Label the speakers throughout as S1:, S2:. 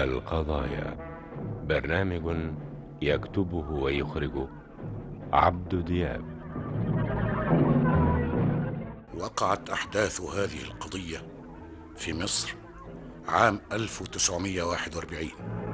S1: القضايا برنامج يكتبه ويخرجه عبد دياب
S2: وقعت أحداث هذه القضية في مصر عام 1941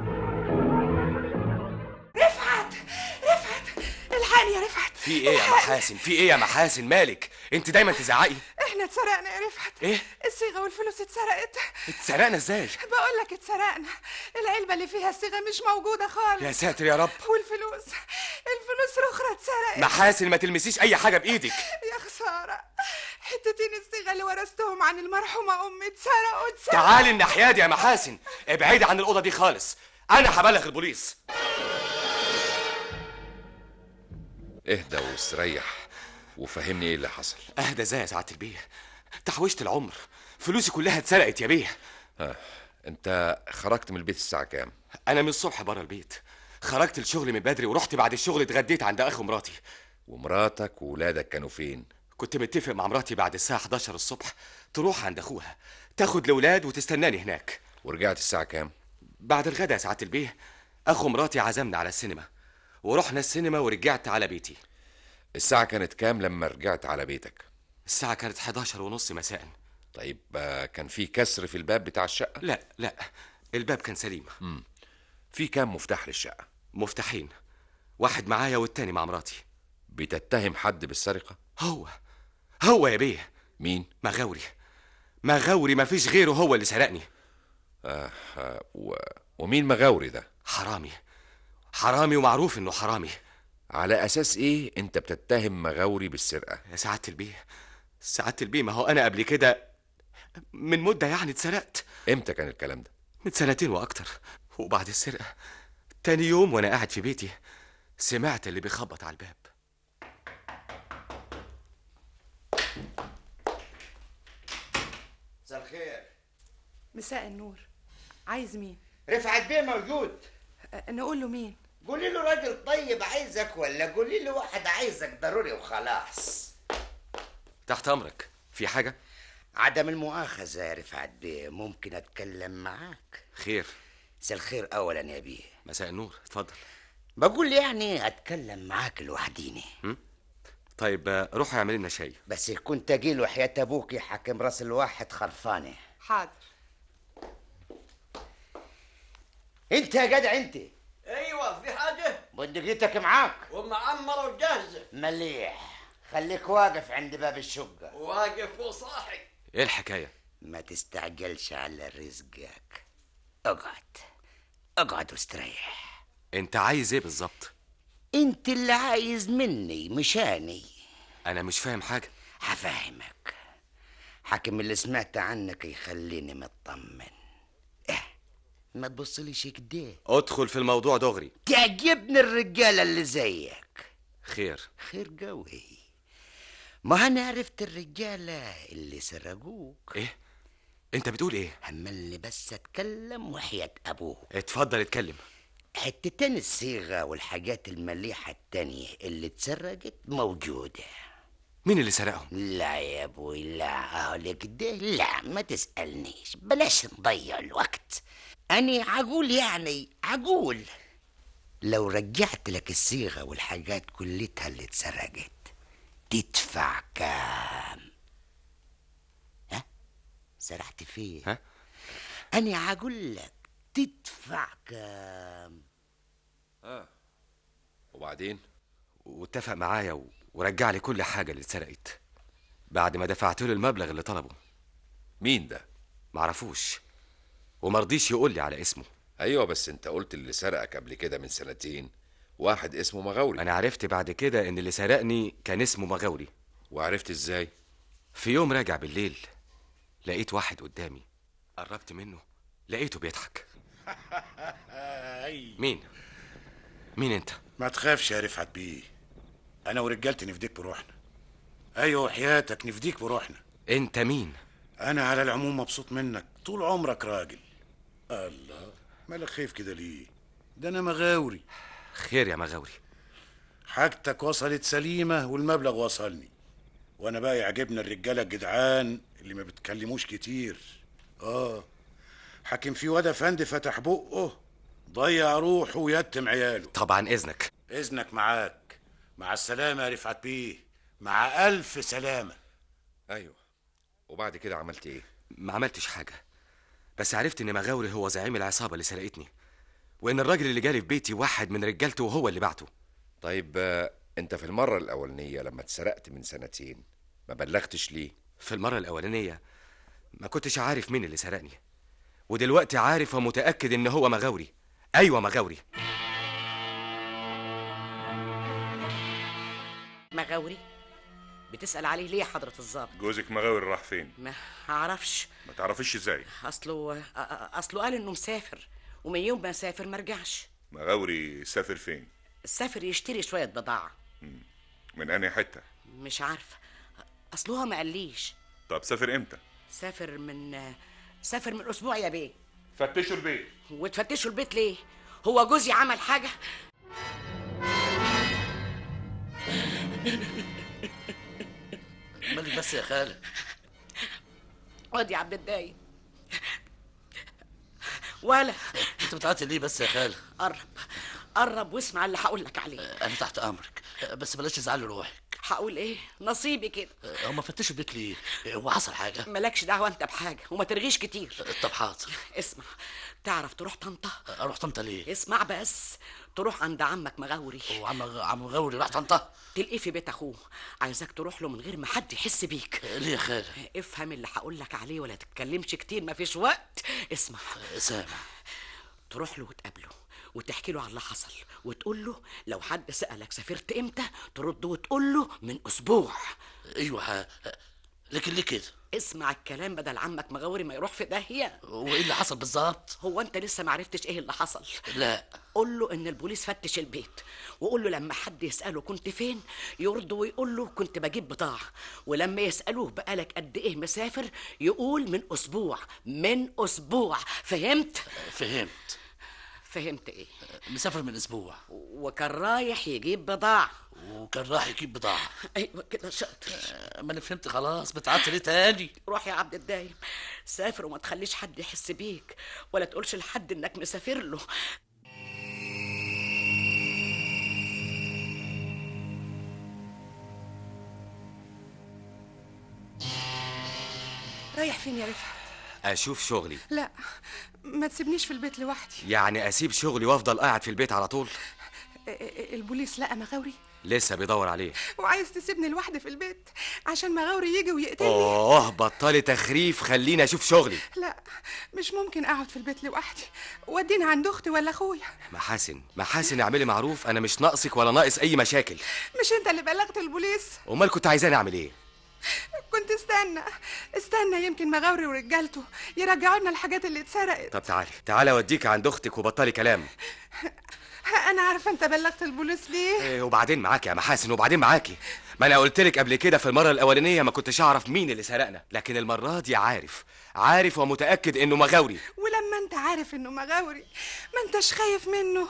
S3: رفعت رفعت الحقني يا رفعت
S4: في ايه يا محاسن في ايه يا محاسن مالك انت دايما تزعقي
S3: احنا اتسرقنا يا رفعت
S4: ايه
S3: الصيغه والفلوس اتسرقت
S4: اتسرقنا ازاي
S3: بقول لك اتسرقنا العلبه اللي فيها الصيغه مش موجوده خالص
S4: يا ساتر يا رب
S3: والفلوس الفلوس الاخرى اتسرقت
S4: محاسن ما تلمسيش اي حاجه بايدك
S3: يا خساره حتتين الصيغه اللي ورثتهم عن المرحومه امي اتسرقوا اتسرقوا
S4: تعالي الناحيه دي يا محاسن ابعدي عن الاوضه دي خالص انا هبلغ البوليس
S5: اهدى واستريح وفهمني ايه اللي حصل
S4: اهدى ازاي يا سعاده البيه تحويشت العمر فلوسي كلها اتسرقت يا بيه
S5: ها انت خرجت من البيت الساعه كام
S4: انا من الصبح بره البيت خرجت الشغل من بدري ورحت بعد الشغل اتغديت عند اخو مراتي
S5: ومراتك وولادك كانوا فين
S4: كنت متفق مع مراتي بعد الساعه 11 الصبح تروح عند اخوها تاخد الاولاد وتستناني هناك
S5: ورجعت الساعه كام
S4: بعد الغدا يا سعاده البيه اخو مراتي عزمنا على السينما ورحنا السينما ورجعت على بيتي
S5: الساعه كانت كام لما رجعت على بيتك
S4: الساعه كانت 11 ونص مساء
S5: طيب آه، كان في كسر في الباب بتاع الشقه
S4: لا لا الباب كان سليم
S5: مم. في كام مفتاح للشقه
S4: مفتاحين واحد معايا والتاني مع مراتي
S5: بتتهم حد بالسرقه
S4: هو هو يا بيه
S5: مين
S4: مغاوري مغاوري ما فيش غيره هو اللي سرقني
S5: آه آه و... ومين مغاوري ده
S4: حرامي حرامي ومعروف انه حرامي
S5: على اساس ايه انت بتتهم مغاوري بالسرقه
S4: يا سعاده البيه سعاده البيه ما هو انا قبل كده من مده يعني اتسرقت
S5: امتى كان الكلام ده
S4: من سنتين واكتر وبعد السرقه تاني يوم وانا قاعد في بيتي سمعت اللي بيخبط على الباب
S6: مساء الخير
S3: مساء النور عايز مين
S6: رفعت بيه موجود
S3: أه، نقول له مين
S6: قولي له راجل طيب عايزك ولا قولي له واحد عايزك ضروري وخلاص
S4: تحت امرك في حاجه
S6: عدم المؤاخذة يا رفعت بيه ممكن أتكلم معاك
S4: خير
S6: مساء الخير أولا يا بيه
S4: مساء النور اتفضل
S6: بقول يعني أتكلم معاك لوحديني
S4: طيب آه، روح اعمل لنا شاي
S6: بس كنت أجيله حياة أبوكي حاكم راس الواحد خرفانة
S3: حاضر
S6: أنت يا جدع أنت
S7: ايوه في حاجه
S6: بندقيتك معاك
S7: ومعمره وجاهزه
S6: مليح خليك واقف عند باب الشقة
S7: واقف وصاحي
S4: ايه الحكايه
S6: ما تستعجلش على رزقك اقعد اقعد واستريح
S4: انت عايز ايه بالظبط
S6: انت اللي عايز مني مشاني
S4: انا مش فاهم حاجه
S6: هفهمك حاكم اللي سمعت عنك يخليني مطمن اه ما تبصليش كده
S4: ادخل في الموضوع دغري
S6: تعجبني الرجالة اللي زيك
S4: خير
S6: خير قوي ما انا عرفت الرجالة اللي سرقوك
S4: ايه انت بتقول ايه
S6: هملني بس اتكلم وحياة ابوك
S4: اتفضل اتكلم
S6: حتتين الصيغة والحاجات المليحة التانية اللي اتسرقت موجودة
S4: مين اللي سرقهم
S6: لا يا ابوي لا اهو كده لا ما تسألنيش بلاش نضيع الوقت أنا عقول يعني عقول لو رجعت لك الصيغة والحاجات كلتها اللي اتسرقت تدفع كام ها سرحت فيه
S4: ها؟
S6: أنا عقول لك تدفع كام
S5: وبعدين
S4: واتفق معايا و... ورجع لي كل حاجه اللي اتسرقت بعد ما دفعت له المبلغ اللي طلبه
S5: مين ده
S4: معرفوش ومرضيش يقول لي على اسمه
S5: ايوه بس انت قلت اللي سرقك قبل كده من سنتين واحد اسمه مغاوري
S4: انا عرفت بعد كده ان اللي سرقني كان اسمه مغاوري
S5: وعرفت ازاي
S4: في يوم راجع بالليل لقيت واحد قدامي قربت منه لقيته بيضحك مين مين انت
S2: ما تخافش يا رفعت بيه انا ورجالتي نفديك بروحنا ايوه حياتك نفديك بروحنا
S4: انت مين
S2: انا على العموم مبسوط منك طول عمرك راجل الله مالك خايف كده ليه ده انا مغاوري
S4: خير يا مغاوري
S2: حاجتك وصلت سليمة والمبلغ وصلني وانا بقى يعجبني الرجالة الجدعان اللي ما بتكلموش كتير اه حاكم في واد افندي فتح بقه ضيع روحه ويتم عياله
S4: طبعا اذنك
S2: اذنك معاك مع السلامه يا رفعت بيه مع الف سلامه
S5: ايوه وبعد كده عملت ايه
S4: ما عملتش حاجه بس عرفت ان مغاوري هو زعيم العصابه اللي سرقتني وان الراجل اللي جالي في بيتي واحد من رجالته وهو اللي بعته
S5: طيب آه، انت في المره الاولانيه لما اتسرقت من سنتين ما بلغتش ليه
S4: في المره الاولانيه ما كنتش عارف مين اللي سرقني ودلوقتي عارف ومتاكد ان هو مغاوري ايوه مغاوري
S8: مغاوري بتسأل عليه ليه يا حضرة الظابط
S9: جوزك مغاور راح فين
S8: ما اعرفش
S9: ما تعرفيش ازاي
S8: اصله أ- أ- اصله قال انه مسافر ومن يوم ما سافر ما رجعش
S9: مغاوري سافر فين
S8: سافر يشتري شوية بضاعة
S9: من انهي حته
S8: مش عارفة اصله هو ما قاليش
S9: طب سافر امتى
S8: سافر من سافر من اسبوع يا بيه
S9: فتشوا البيت
S8: وتفتشوا البيت ليه هو جوزي عمل حاجة
S10: مالك بس يا خالة
S8: اقعد يا عبد الدايم ولا
S10: انت بتعيطي ليه بس يا خالة
S8: قرب قرب واسمع اللي هقول لك عليه
S10: انا تحت امرك بس بلاش تزعلي روحك
S8: هقول ايه نصيبي كده
S10: هما فتشوا البيت ليه هو حصل حاجة
S8: مالكش دعوة انت بحاجة وما ترغيش كتير
S10: طب حاضر
S8: اسمع تعرف تروح طنطا
S10: اروح طنطا ليه
S8: اسمع بس تروح عند عمك مغاوري
S10: وعم عم غوري راح طنطا
S8: تلاقيه في بيت اخوه عايزك تروح له من غير ما حد يحس بيك
S10: ليه يا خالة
S8: افهم اللي هقول لك عليه ولا تتكلمش كتير مفيش وقت اسمع
S10: سامع
S8: تروح له وتقابله وتحكي له على اللي حصل وتقول له لو حد سألك سافرت امتى ترد وتقول له من اسبوع
S10: ايوه ح... لكن ليه كده
S8: اسمع الكلام بدل عمك مغاوري ما يروح في داهية
S10: وايه اللي حصل بالظبط
S8: هو انت لسه معرفتش ايه اللي حصل
S10: لا
S8: قول له ان البوليس فتش البيت وقول له لما حد يساله كنت فين يرد ويقول له كنت بجيب بضاعه ولما يسالوه بقالك قد ايه مسافر يقول من اسبوع من اسبوع فهمت
S10: فهمت
S8: فهمت ايه
S10: مسافر من اسبوع
S8: وكان رايح يجيب بضاعه
S10: وكان راح يجيب بضاعة
S8: ايوه كده شاطر
S10: ما انا فهمت خلاص بتعطل ليه تاني
S8: روح يا عبد الدايم سافر وما تخليش حد يحس بيك ولا تقولش لحد انك مسافر له
S3: رايح فين يا رفعت
S4: اشوف شغلي
S3: لا ما تسيبنيش في البيت لوحدي
S4: يعني اسيب شغلي وافضل قاعد في البيت على طول
S3: ا- ا- البوليس لقى مغاوري
S4: لسه بيدور عليه
S3: وعايز تسيبني لوحدي في البيت عشان مغاوري يجي ويقتلني
S4: اوه بطلي تخريف خليني اشوف شغلي
S3: لا مش ممكن اقعد في البيت لوحدي وديني عند اختي ولا اخويا
S4: محاسن محاسن اعملي معروف انا مش ناقصك ولا ناقص اي مشاكل
S3: مش انت اللي بلغت البوليس
S4: امال كنت عايزاني اعمل ايه
S3: كنت استنى استنى يمكن مغاوري ورجالته يرجعوا لنا الحاجات اللي اتسرقت
S4: طب تعالي تعالي اوديك عند اختك وبطلي كلام
S3: انا عارفه انت بلغت البوليس ليه
S4: إيه وبعدين معاكي يا محاسن وبعدين معاكي ما انا قلت لك قبل كده في المره الاولانيه ما كنتش اعرف مين اللي سرقنا لكن المره دي عارف عارف ومتاكد انه مغاوري
S3: ولما انت عارف انه مغاوري ما انتش خايف منه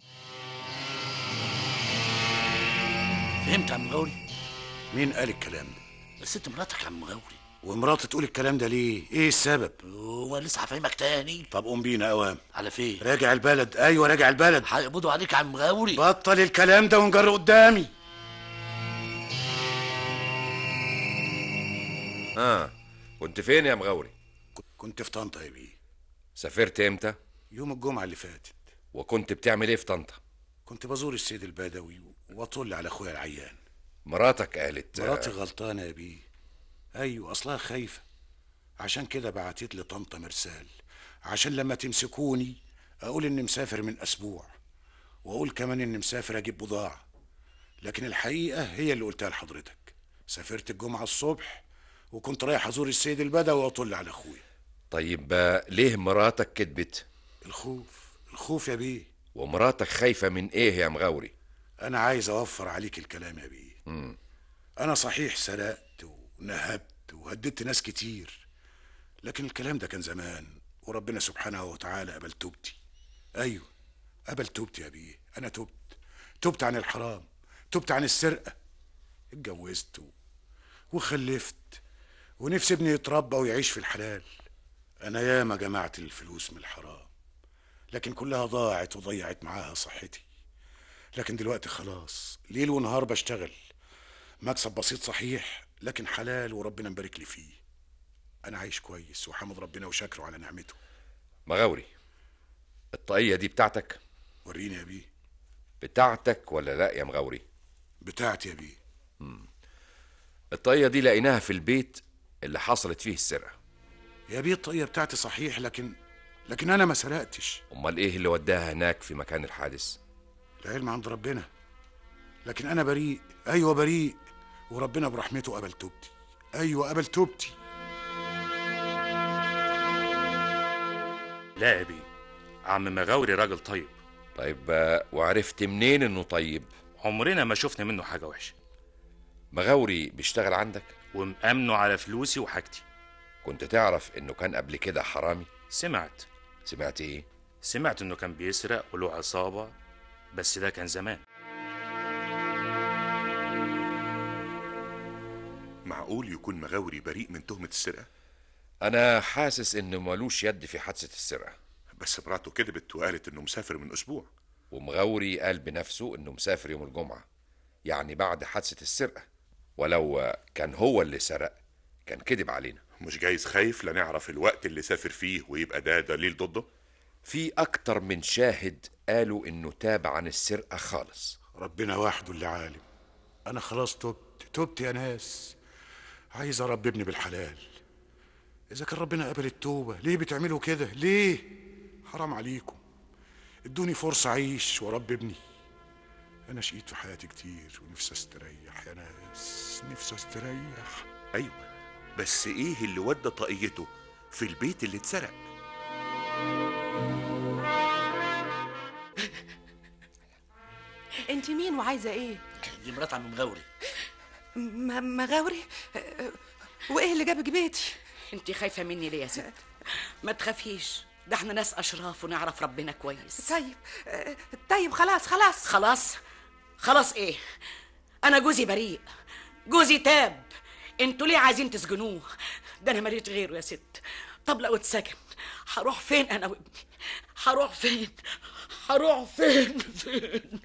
S10: فهمت يا عم غوري
S2: مين قال الكلام ده
S10: الست مراتك يا عم غوري
S2: ومراتي تقول الكلام ده ليه ايه السبب
S10: وانا لسه هفهمك تاني
S2: طب قوم بينا اوام
S10: على فين
S2: راجع البلد ايوه راجع البلد
S10: هيقبضوا عليك يا عم غوري
S2: بطل الكلام ده ونجر قدامي
S5: اه كنت فين يا مغاوري
S2: كنت في طنطا يا بيه
S5: سافرت امتى
S2: يوم الجمعه اللي فاتت
S5: وكنت بتعمل ايه في طنطا
S2: كنت بزور السيد البدوي واطل على اخويا العيان
S5: مراتك قالت
S2: مراتي غلطانه يا بيه ايوه اصلها خايفه عشان كده بعتت لي طنطا مرسال عشان لما تمسكوني اقول اني مسافر من اسبوع واقول كمان اني مسافر اجيب بضاعه لكن الحقيقه هي اللي قلتها لحضرتك سافرت الجمعه الصبح وكنت رايح ازور السيد البدوي واطل على اخويا
S5: طيب آه، ليه مراتك كدبت
S2: الخوف الخوف يا بيه
S5: ومراتك خايفة من ايه يا مغاوري
S2: انا عايز اوفر عليك الكلام يا بيه
S5: مم.
S2: انا صحيح سرقت ونهبت وهددت ناس كتير لكن الكلام ده كان زمان وربنا سبحانه وتعالى قبل توبتي ايوه قبل توبتي يا بيه انا تبت تبت عن الحرام تبت عن السرقه اتجوزت و- وخلفت ونفسي ابني يتربى ويعيش في الحلال أنا ياما جمعت الفلوس من الحرام لكن كلها ضاعت وضيعت معاها صحتي لكن دلوقتي خلاص ليل ونهار بشتغل مكسب بسيط صحيح لكن حلال وربنا مبارك لي فيه أنا عايش كويس وحمد ربنا وشاكره على نعمته
S5: مغاوري الطاقية دي بتاعتك
S2: وريني يا بيه
S5: بتاعتك ولا لا يا مغاوري
S2: بتاعتي يا بيه
S5: الطاقية دي لقيناها في البيت اللي حصلت فيه السرقة
S2: يا بيه الطاقية بتاعتي صحيح لكن لكن أنا ما سرقتش
S5: أمال إيه اللي وداها هناك في مكان الحادث
S2: العلم عند ربنا لكن أنا بريء أيوة بريء وربنا برحمته قبل توبتي أيوة قبل توبتي
S11: لا يا بيه عم مغاوري راجل طيب
S5: طيب آه، وعرفت منين إنه طيب
S11: عمرنا ما شفنا منه حاجة وحشة
S5: مغاوري بيشتغل عندك
S11: ومأمنه على فلوسي وحاجتي
S5: كنت تعرف إنه كان قبل كده حرامي
S11: سمعت
S5: سمعت إيه
S11: سمعت انه كان بيسرق وله عصابة بس ده كان زمان
S9: معقول يكون مغاوري بريء من تهمة السرقة
S5: أنا حاسس إنه ملوش يد في حادثة السرقة
S9: بس مراته كذبت وقالت انه مسافر من اسبوع
S5: ومغاوري قال بنفسه إنه مسافر يوم الجمعة يعني بعد حادثة السرقة ولو آه، كان هو اللي سرق كان كذب علينا
S9: مش جايز خايف لا نعرف الوقت اللي سافر فيه ويبقى ده دليل ضده
S5: في أكتر من شاهد قالوا إنه تاب عن السرقة خالص
S2: ربنا وحده اللي عالم أنا خلاص تبت تبت يا ناس عايز أربي ابني بالحلال إذا كان ربنا قبل التوبة ليه بتعملوا كده ليه حرام عليكم ادوني فرصة أعيش وأربي ابني أنا شقيت في حياتي كتير ونفسي أستريح يا ناس نفسي أستريح
S9: ايوه بس ايه اللي ودى طاقيته في البيت اللي اتسرق
S3: انت مين وعايزه ايه
S10: دي مرات عم مغاوري
S3: م- مغاوري أه، وايه اللي جابك بيتي
S8: انت خايفة مني ليه يا ست ما تخافيش ده احنا ناس اشراف ونعرف ربنا كويس
S3: طيب أه، طيب خلاص خلاص
S8: خلاص خلاص ايه انا جوزي بريء جوزي تاب انتوا ليه عايزين تسجنوه ده انا ماليش غيره يا ست طب لو اتسجن هروح فين انا وابني هروح فين هروح فين فين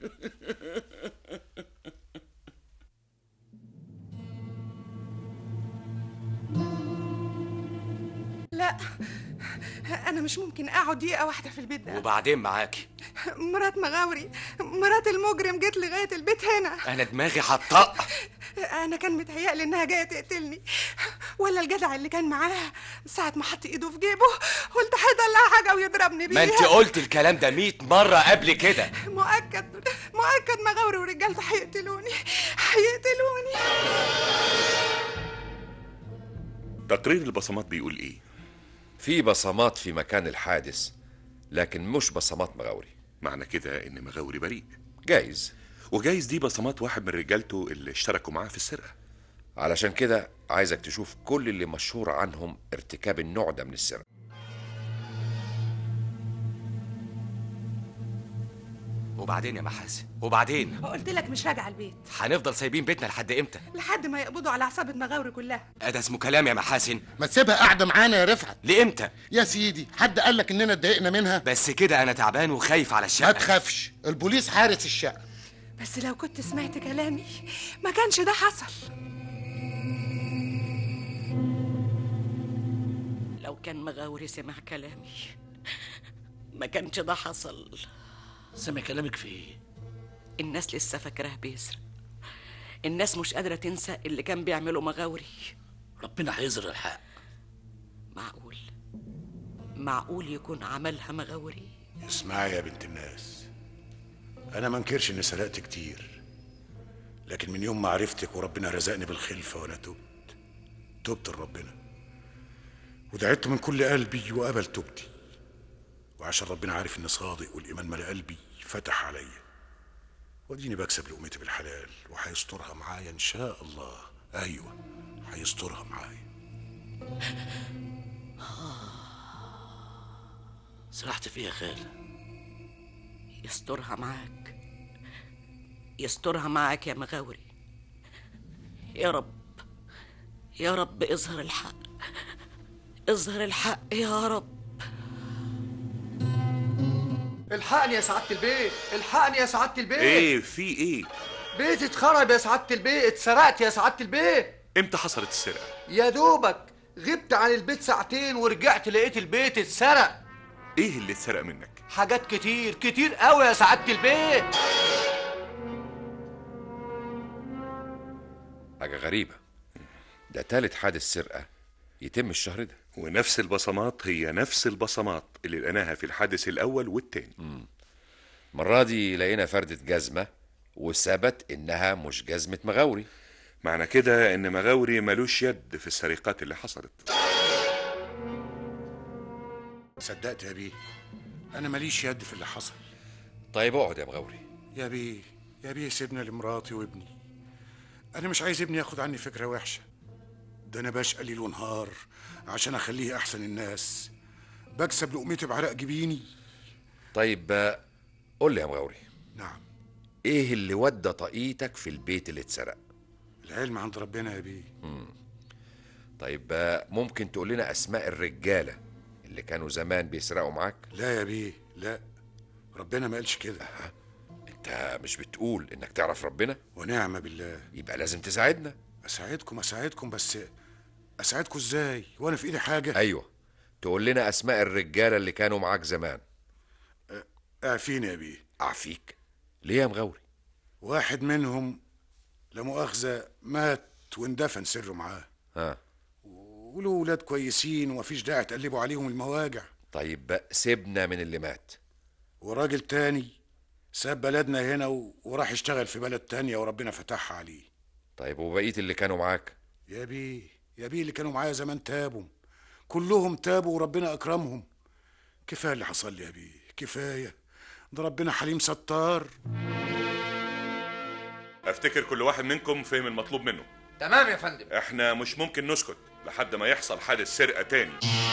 S3: لا انا مش ممكن اقعد دقيقه واحده في البيت ده
S4: وبعدين معاكي
S3: مرات مغاوري مرات المجرم جت لغايه البيت هنا
S4: انا دماغي هتطق
S3: انا كان متهيألي انها جايه تقتلني ولا الجدع اللي كان معاها ساعه ما حط ايده في جيبه قلت هيطلع حاجه ويضربني بيها
S4: ما انت قلت الكلام ده مئة مرة قبل كده
S3: مؤكد مؤكد مغاوري ورجالته هيقتلوني هيقتلوني
S9: تقرير البصمات بيقول ايه
S5: في بصمات في مكان الحادث لكن مش بصمات مغاوري
S9: معنى كده ان مغاوري بريء
S5: جايز
S9: وجايز دي بصمات واحد من رجالته اللي اشتركوا معاه في السرقة
S5: علشان كده عايزك تشوف كل اللي مشهور عنهم ارتكاب النوع ده من السرقة
S4: وبعدين يا محاسن وبعدين
S3: قلت لك مش راجعه البيت
S4: هنفضل سايبين بيتنا لحد امتى
S3: لحد ما يقبضوا على عصابه مغاوري كلها
S4: ده اسمه كلام يا محاسن
S12: ما تسيبها قاعده معانا يا رفعت
S4: لامتى
S12: يا سيدي حد قال لك اننا اتضايقنا منها
S4: بس كده انا تعبان وخايف على
S12: ما
S4: الشقة
S12: تخافش البوليس حارس الشقه
S3: بس لو كنت سمعت كلامي ما كانش ده حصل
S8: لو كان مغاوري سمع كلامي ما كانش ده حصل
S10: سامع كلامك في ايه
S8: الناس لسه فاكراه بيسرق الناس مش قادرة تنسى اللي كان بيعمله مغاوري
S10: ربنا هيظهر الحق
S8: معقول معقول يكون عملها مغاوري
S2: اسمعي يا بنت الناس انا ما انكرش اني سرقت كتير لكن من يوم ما عرفتك وربنا رزقني بالخلفه وانا تبت تبت لربنا ودعيت من كل قلبي وقبل توبتي وعشان ربنا عارف اني صادق والايمان ملا قلبي فتح عليا واديني بكسب لقمتي بالحلال وهيسترها معايا ان شاء الله ايوه هيسترها معايا
S10: سرحت فيها يا خالة
S8: يسترها معاك يسترها معاك يا مغاوري يا رب يا رب اظهر الحق اظهر الحق يا رب
S13: الحقني يا سعادة البيت الحقني يا سعادة البيت
S9: ايه في ايه
S13: بيتي اتخرب يا سعادة البيت اتسرقت يا سعادة البيت
S9: امتى حصلت السرقه
S13: يا دوبك غبت عن البيت ساعتين ورجعت لقيت البيت اتسرق
S9: ايه اللي اتسرق منك
S13: حاجات كتير كتير قوي يا سعادة البيت
S5: حاجة غريبة ده تالت حادث سرقة يتم الشهر ده
S9: ونفس البصمات هي نفس البصمات اللي لقيناها في الحادث الاول والتاني
S5: المرة دي لقينا فردة جزمة وثبت إنها مش جزمة مغاوري
S9: معنى كده ان مغاوري ملوش يد في السرقات اللي حصلت
S2: صدقت يا بيه انا ماليش يد في اللي حصل
S5: طيب اقعد يا مغاوري
S2: يا بيه يا بيه سيبنا لمراتي وابني انا مش عايز ابني ياخد عني فكره وحشه ده انا بشقى ليل ونهار عشان اخليه احسن الناس بكسب لقمتي بعرق جبيني
S5: طيب آه، قول لي يا مغاوري
S2: نعم
S5: ايه اللي ودى طاقيتك في البيت اللي اتسرق
S2: العلم عند ربنا يا بيه
S5: طيب آه، ممكن تقول لنا اسماء الرجالة اللي كانوا زمان بيسرقوا معاك
S2: لا يا بيه لا ربنا ما قالش كده
S5: انت مش بتقول انك تعرف ربنا
S2: ونعم بالله
S5: يبقى لازم تساعدنا
S2: اساعدكم اساعدكم بس اساعدكم ازاي وانا في ايدي حاجه
S5: ايوه تقول لنا اسماء الرجالة اللي كانوا معاك زمان
S2: اعفيني يا بيه
S5: اعفيك ليه يا مغاوري
S2: واحد منهم لا مؤاخذه مات واندفن سره معاه
S5: ها
S2: وله ولاد كويسين ومفيش داعي تقلبوا عليهم المواجع
S5: طيب بقى سيبنا من اللي مات
S2: وراجل تاني ساب بلدنا هنا و... وراح يشتغل في بلد تانية وربنا فتحها عليه
S5: طيب وبقية اللي كانوا معاك
S2: يا بيه يا بيه اللي كانوا معايا زمان تابوا كلهم تابوا وربنا أكرمهم كفاية اللي حصل لي يا بيه كفاية ده ربنا حليم ستار
S9: افتكر كل واحد منكم فهم المطلوب منه
S13: تمام يا فندم
S9: احنا مش ممكن نسكت لحد ما يحصل حادث سرقه تاني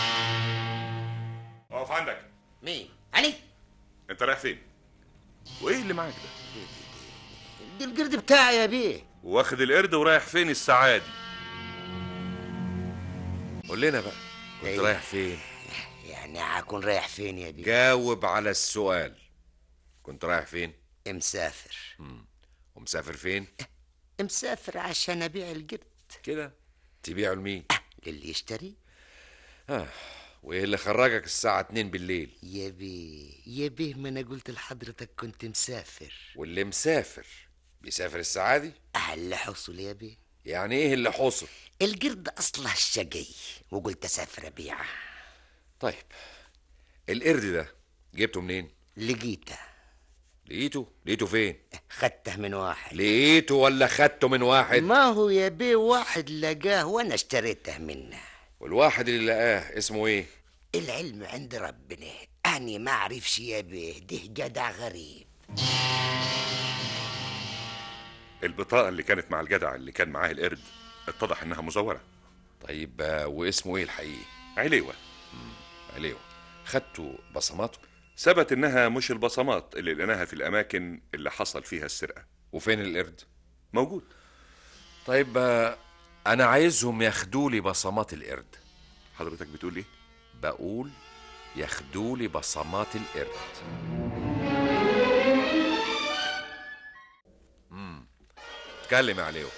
S9: اقف عندك
S6: مين علي
S9: انت رايح فين وايه اللي معاك ده
S6: دي القرد بتاعي يا بيه
S9: واخد القرد ورايح فين الساعه دي
S5: قول لنا بقى كنت
S6: إيه؟
S5: رايح فين
S6: يعني هكون رايح فين يا بيه
S5: جاوب على السؤال كنت رايح فين
S6: مسافر
S5: ومسافر فين
S6: مسافر عشان ابيع القرد
S5: كده تبيعه لمين
S6: للي يشتري
S5: آه. وايه اللي خرجك الساعة 2 بالليل
S6: يا بيه يا بيه ما انا قلت لحضرتك كنت مسافر
S5: واللي مسافر بيسافر الساعة دي
S6: اللي حصل يا بيه
S5: يعني ايه اللي حصل
S6: القرد اصله الشقي وقلت اسافر ابيعه
S5: طيب القرد ده جبته منين
S6: لقيته
S5: لقيته لقيته فين
S6: خدته من واحد
S5: لقيته ولا خدته من واحد
S6: ما هو يا بيه واحد لقاه وانا اشتريته منه
S5: والواحد اللي لقاه اسمه ايه
S6: العلم عند ربنا أنا ما أعرفش يا بيه ده جدع غريب
S9: البطاقه اللي كانت مع الجدع اللي كان معاه القرد اتضح انها مزوره
S5: طيب آه، واسمه ايه الحقيقي
S9: عليوه
S5: عليوه خدتوا بصماته
S9: ثبت انها مش البصمات اللي لقيناها في الاماكن اللي حصل فيها السرقه
S5: وفين القرد
S9: موجود
S5: طيب آه، انا عايزهم ياخدوا لي بصمات القرد
S9: حضرتك بتقول ايه
S5: بقول ياخدوا لي بصمات القرد امم اتكلم يا عليو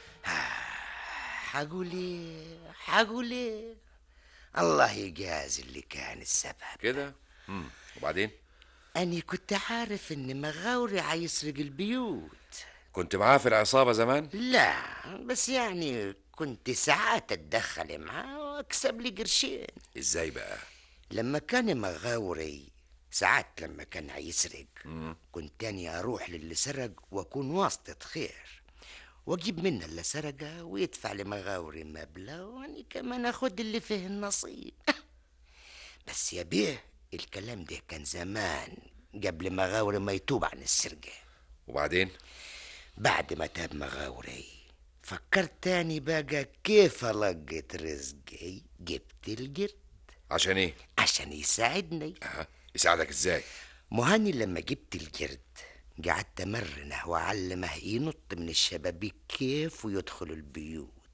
S6: حقول ايه حقول ايه الله يجازي اللي كان السبب
S5: كده امم وبعدين
S6: أنا كنت عارف إن مغاوري هيسرق البيوت
S5: كنت معاه في العصابة زمان
S6: لا بس يعني كنت ساعات أتدخل معاه وأكسب لي قرشين
S5: ازاي بقى
S6: لما كان مغاوري ساعات لما كان هيسرق كنت أني أروح للي سرق وأكون واسطة خير وأجيب منه اللي سرقه ويدفع لمغاوري مبلغ وأني كمان أخد اللي فيه النصيب بس يا بيه الكلام ده كان زمان قبل مغاوري ما يتوب عن السرقة
S5: وبعدين
S6: بعد ما تاب مغاوري فكرت تاني بقى كيف ألقط رزقي جبت القرد
S5: عشان ايه
S6: عشان يساعدني
S5: أه. يساعدك ازاي
S6: مهني لما جبت القرد قعدت امرنه واعلمه ينط من الشبابيك كيف ويدخل البيوت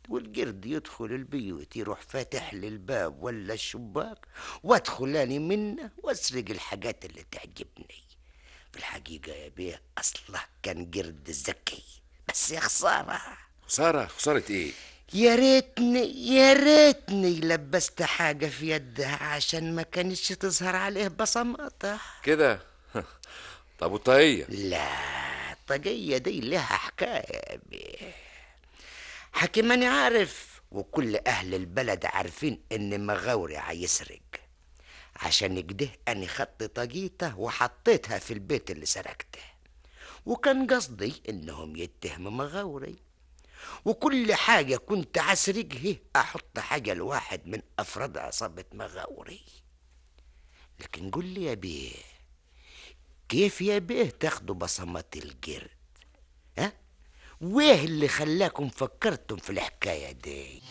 S6: والقرد يدخل البيوت يروح فاتح لي الباب ولا الشباك وادخل اني منه واسرق الحاجات اللي تعجبني في الحقيقة يا بيه أصله كان قرد ذكي بس يا خسارة
S5: خسارة خسارة ايه
S6: يا ريتني يا ريتني لبست حاجة في يدها عشان ما كانتش تظهر عليه بصماتها
S5: كده طب والطاقية
S6: لا الطاقية دي لها حكاية يا بيه حكي أنا عارف وكل أهل البلد عارفين إن مغاوري هيسرق عشان كده أنا خدت طاقيته وحطيتها في البيت اللي سرقته وكان قصدي إنهم يتهموا مغاوري وكل حاجة كنت عسرقها أحط حاجة لواحد من أفراد عصابة مغاوري لكن قل لي يا بيه كيف يا بيه تاخدوا بصمات القرد ها ويه اللي خلاكم فكرتم في الحكاية دي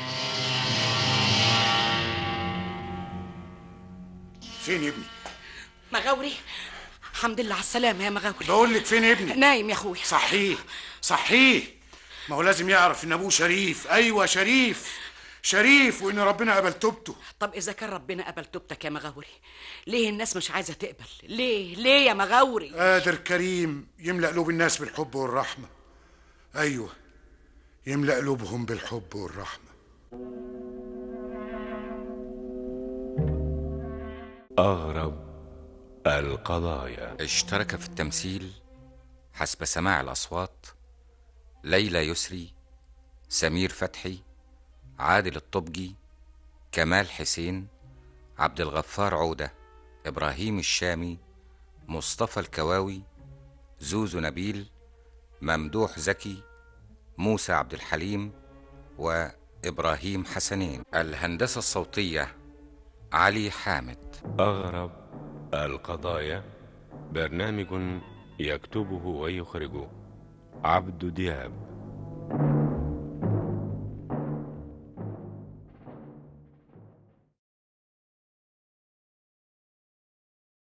S2: فين ابني
S8: مغاوري الحمد لله على السلامة يا مغاوري
S2: بقول لك فين ابني
S8: نايم يا اخويا
S2: صحيه صحيه ما هو لازم يعرف ان ابوه شريف ايوه شريف شريف وان ربنا قبل توبته
S8: طب اذا كان ربنا قبل توبتك يا مغاوري ليه الناس مش عايزة تقبل ليه ليه يا مغاوري
S2: قادر كريم يملأ قلوب الناس بالحب والرحمة أيوة يملأ قلوبهم بالحب والرحمة
S1: أغرب القضايا
S14: اشترك في التمثيل حسب سماع الأصوات ليلى يسري سمير فتحي عادل الطبجي كمال حسين عبد الغفار عودة إبراهيم الشامي مصطفى الكواوي زوزو نبيل ممدوح زكي موسى عبد الحليم وإبراهيم حسنين الهندسة الصوتية علي حامد
S1: أغرب القضايا برنامج يكتبه ويخرجه عبد دياب